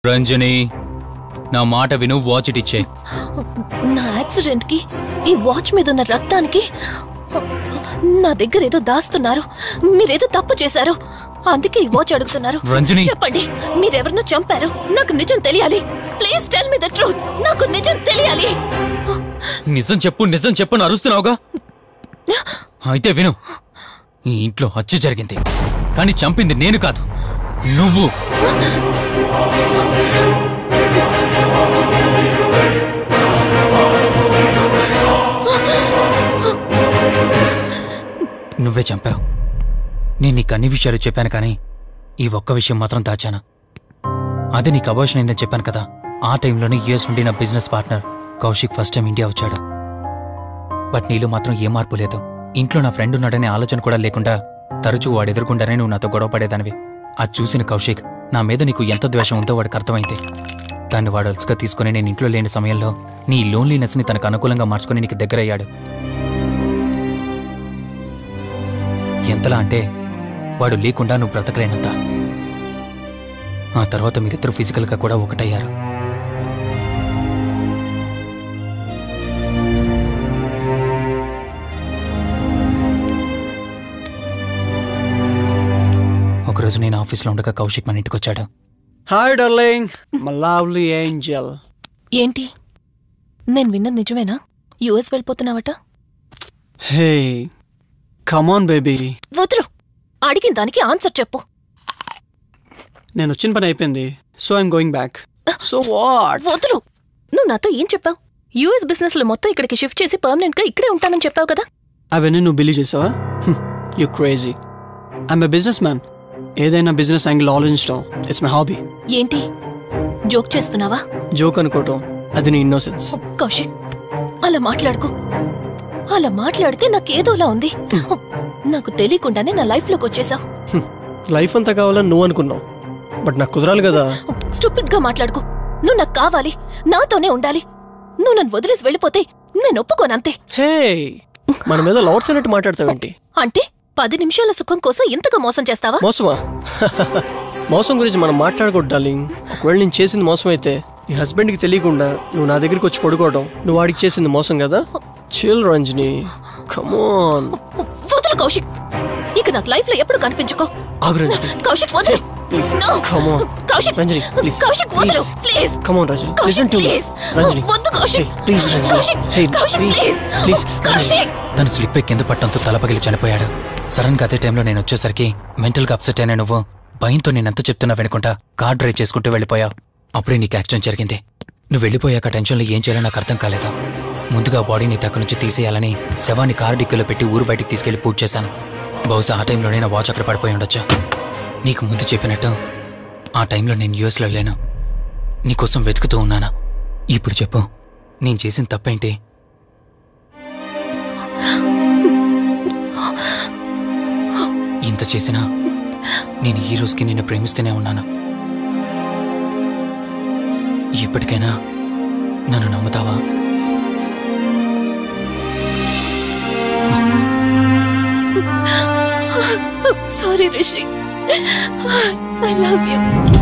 రంజని నా మాట విను వాచ్ ఇట్ ఇచ్చే నా యాక్సిడెంట్ కి ఈ వాచ్ మీద ఉన్న రక్తానికి నా దగ్గర ఏదో దాస్తున్నారు మీరేదో తప్పు చేశారు అందుకే ఈ వాచ్ అడుగుతున్నారు రంజని. చెప్పండి మీరెవరినో చంపారు నాకు నిజం తెలియాలి please tell me the truth నాకు నిజం తెలియాలి నిజం చెప్పు నిజం చెప్పు అని అరుస్తున్నావుగా అయితే విను ఈ ఇంట్లో హత్య జరిగింది కానీ చంపింది నేను కాదు నువ్వు నువ్వే చంపావు నేను నీకు అన్ని విషయాలు చెప్పాను కానీ ఈ ఒక్క విషయం మాత్రం దాచాను అది నీకు అబోషన్ అయిందని చెప్పాను కదా ఆ టైంలోనే యుఎస్ నుండి నా business partner Kaushik first time India వచ్చాడు బట్ నీలో మాత్రం ఏ మార్పు లేదు ఇంట్లో నా ఫ్రెండ్ ఉన్నాడనే ఆలోచన కూడా లేకుండా తరచూ వాడు ఎదుర్కొండానే నువ్వు నాతో గొడవ పడేదానివి అది చూసిన కౌశిక్ నా మీద నీకు ఎంత ద్వేషం ఉందో వాడికి అర్థమైంది దాన్ని వాడు అలసుగా తీసుకుని నేను ఇంట్లో లేని సమయంలో నీ లోన్లీనెస్ని తనకు అనుకూలంగా మార్చుకుని నీకు దగ్గరయ్యాడు ఎంతలా అంటే వాడు లేకుండా నువ్వు బ్రతకలేనంత ఆ తర్వాత మీరిద్దరు ఫిజికల్గా కూడా ఒకటయ్యారు ఒకరోజు నేను ఆఫీస్లో ఉండగా కౌశిక్ మన ఇంటికి వచ్చాడు hi darling my lovely angel ఏంటి నేను విన్నది నిజమేనా యుఎస్ వెళ్ళిపోతున్నావట హే కమాన్ బేబీ వదులు అడిగిన దానికి ఆన్సర్ చెప్పు నేను వచ్చిన పని అయిపోయింది so I'm going back so what వదులు నువ్వు నాతో ఏం చెప్పావు యుఎస్ బిజినెస్ లో మొత్తం ఇక్కడికి షిఫ్ట్ చేసి పర్మనెంట్ గా ఇక్కడే ఉంటానని చెప్పావు కదా అవన్నీ నువ్వు బిలీవ్ చేసావా you crazy I'm a business man ఏదైనా బిజినెస్ యాంగిల్ ఆలోచించడం ఇట్స్ మై హాబీ ఏంటి జోక్ చేస్తున్నావా జోక్ అనుకోవటం అది నీ ఇన్నోసెన్స్ కౌశిక్ అలా మాట్లాడుకో అలా మాట్లాడితే నాకేదోలా ఉంది నాకు తెలియకుండానే నా లైఫ్ లోకి వచ్చేసావు లైఫ్ అంతా కావాలని నువ్వు అనుకున్నావు బట్ నాకు కుదరాలి కదా స్టూపిడ్ గా మాట్లాడుకో నువ్వు నాకు కావాలి నాతోనే ఉండాలి నువ్వు నన్ను వదిలేసి వెళ్ళిపోతే నేను ఒప్పుకోనంతే హే మన మీద లవర్స్ అన్నట్టు మాట్లాడతావేంటి అంటే పది నిమిషాల సుఖం కోసం ఇంతగా మోసం చేస్తావా మోసమా మోసం గురించి మనం మాట్లాడకూడదు డార్లింగ్ ఒకవేళ నేను చేసింది మోసం అయితే నీ హస్బెండ్కి తెలియకుండా నువ్వు నా దగ్గరికి వచ్చి పడుకోవడం నువ్వు వాడికి చేసింది మోసం కదా చిల్ రంజని కమోన్ వదులు కౌశిక్ ఇక నాకు లైఫ్ లో ఎప్పుడు కనిపించుకో ఆగు రంజని కౌశిక్ వదులు please No. Come on Kaushik Ranjani please Kaushik వదులు please come on Ranjani Kaushik, listen to me please. Ranjani వద్దు, Kaushik. Please Ranjani Kaushik, hey Kaushik, please please. Please Kaushik తను స్లిప్ కింద పట్టంతో తల పగిలి చనిపోయాడు సడన్ గా అదే టైంలో నేను వచ్చేసరికి మెంటల్ గా అప్సెట్ అయినా నువ్వు భయంతో నేనెంత చెప్తున్నా వెనుకుంటా కార్ డ్రైవ్ చేసుకుంటూ వెళ్ళిపోయావు అప్పుడే నీకు యాక్సిడెంట్ జరిగింది నువ్వు వెళ్ళిపోయాక టెన్షన్లో ఏం చేయాలో నాకు అర్థం కాలేదు ముందుగా బాడీని తక్కు నుంచి తీసేయాలని శవాన్ని కారు డిక్కీలో పెట్టి ఊరు బయటికి తీసుకెళ్లి పూజ చేశాను బహుశా ఆ టైంలోనే నా వాచ్ అక్కడ పడిపోయి ఉండొచ్చు నీకు ముందు చెప్పినట్టు ఆ టైంలో నేను యూఎస్లో లేను నీకోసం వెతుకుతూ ఉన్నాను ఇప్పుడు చెప్పు నేను చేసిన తప్పేంటి ఇంత చేసినా నేను ఈ రోజుకి నిన్ను ప్రేమిస్తూనే ఉన్నాను ఇప్పటికైనా నన్ను నమ్ముతావా sorry Rishi I love you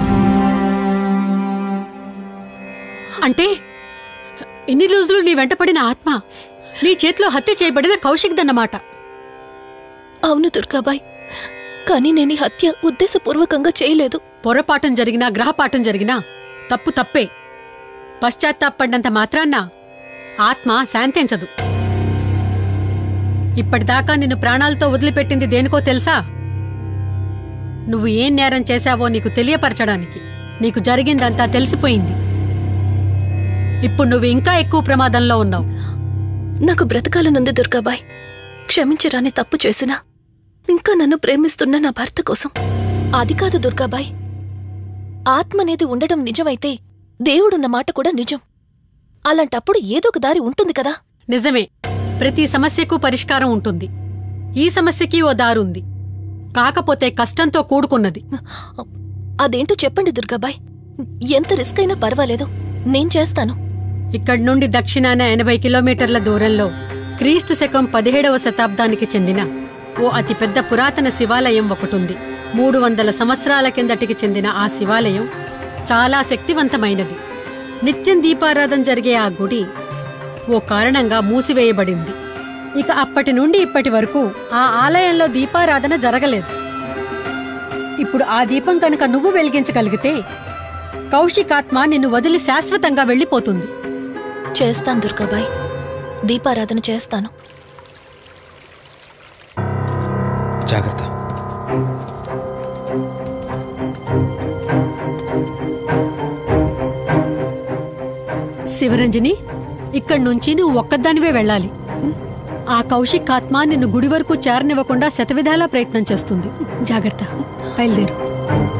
అంటే ఇన్ని రోజులు నీ వెంటపడిన ఆత్మ నీ చేతిలో హత్య చేయబడిన కౌశిక్ దన్నమాట అవును దుర్గాబాయ్ కానీ నేను ఈ హత్య ఉద్దేశపూర్వకంగా చేయలేదు పొరపాఠం జరిగినా గ్రహపాఠం జరిగినా తప్పు తప్పే పశ్చాత్తాపడినంత మాత్రాన్న ఆత్మ శాంతించదు ఇప్పటిదాకా నిన్ను ప్రాణాలతో వదిలిపెట్టింది దేనికో తెలుసా నువ్వు ఏం నేరం చేశావో నీకు తెలియపరచడానికి నీకు జరిగిందంతా తెలిసిపోయింది ఇప్పుడు నువ్వు ఇంకా ఎక్కువ ప్రమాదంలో ఉన్నావు నాకు బ్రతకాలనుంది దుర్గాబాయ్ క్షమించరాని తప్పు చేసినా ఇంకా నన్ను ప్రేమిస్తున్న నా భర్త కోసం అది కాదు దుర్గాబాయ్ ఆత్మ అనేది ఉండడం నిజమైతే దేవుడున్న మాట కూడా నిజం అలాంటప్పుడు ఏదో ఒక దారి ఉంటుంది కదా నిజమే ప్రతి సమస్యకు పరిష్కారం ఉంటుంది ఈ సమస్యకి ఓ దారుంది కాకపోతే కష్టంతో కూడుకున్నది అదేంటో చెప్పండి దుర్గాబాయ్ ఎంత రిస్క్ అయినా పర్వాలేదు నేను చేస్తాను ఇక్కడి నుండి దక్షిణాన ఎనభై కిలోమీటర్ల దూరంలో క్రీస్తు శకం పదిహేడవ శతాబ్దానికి చెందిన ఓ అతిపెద్ద పురాతన శివాలయం ఒకటుంది మూడు వందల సంవత్సరాల కిందటికి చెందిన ఆ శివాలయం చాలా శక్తివంతమైనది నిత్యం దీపారాధన జరిగే ఆ గుడి ఓ కారణంగా మూసివేయబడింది ఇక అప్పటి నుండి ఇప్పటి వరకు ఆ ఆలయంలో దీపారాధన జరగలేదు ఇప్పుడు ఆ దీపం కనుక నువ్వు వెలిగించగలిగితే కౌశికాత్మ నిన్ను వదిలి శాశ్వతంగా వెళ్ళిపోతుంది చేస్తాను దుర్గాబాయ్ దీపారాధన చేస్తాను జాగ్రత్త శివరంజని ఇక్కడి నుంచి నువ్వు ఒక్కదానివే వెళ్ళాలి ఆ కౌశిక్ ఆత్మ నిన్ను గుడి వరకు చేరనివ్వకుండా శతవిధాలా ప్రయత్నం చేస్తుంది జాగ్రత్త బయలుదేరు